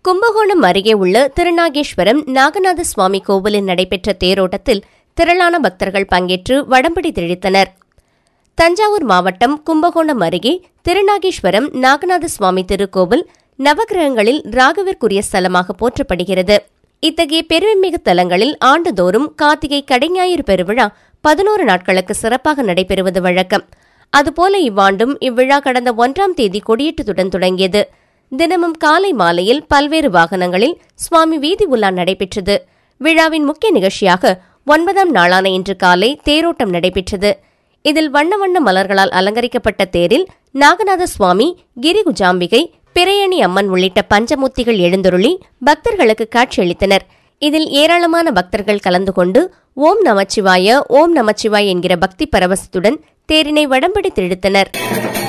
கும்பகோணம் அருகே உள்ள திருநாகேஸ்வரம் நாகநாத சுவாமி கோவிலில் நடைபெற்ற தேரோட்டத்தில் திரளான பக்தர்கள் பங்கேற்று வடம்பிடி திழித்தனர் தஞ்சாவூர் மாவட்டம் கும்பகோணம் அருகே திருநாகேஸ்வரம் நாகநாத சுவாமி திருக்கோவில் நவகிரகங்களில் ராகவிற்குரிய ஸ்தலமாக போற்றப்படுகிறது இத்தகைய பெருமைமிகு தலங்களில் ஆண்டுதோறும் கார்த்திகை கடைஞாயிறு பெருவிழா பதினோரு நாட்களுக்கு சிறப்பாக நடைபெறுவது வழக்கம் அதுபோல இவ்வாண்டும் இவ்விழா கடந்த ஒன்றாம் தேதி கொடியேற்றத்துடன் தொடங்கியது தினமும் காலை மாலையில் பல்வேறு வாகனங்களில் சுவாமி வீதி உலா நடைபெற்றது விழாவின் முக்கிய நிகழ்ச்சியாக ஒன்பதாம் நாளான இன்று காலை தேரோட்டம் நடைபெற்றது இதில் வண்ண வண்ண மலர்களால் அலங்கரிக்கப்பட்ட தேரில் நாகநாத சுவாமி கிரிகுஜாம்பிகை பிறையணி அம்மன் உள்ளிட்ட பஞ்சமூர்த்திகள் எழுந்தருளி பக்தர்களுக்கு காட்சியளித்தனர் இதில் ஏராளமான பக்தர்கள் கலந்து கொண்டு ஓம் நமச்சிவாய ஓம் நமச்சிவாய் என்கிற பக்தி பரவசத்துடன் தேரினை வடம்பிடித்து இழுத்தனர்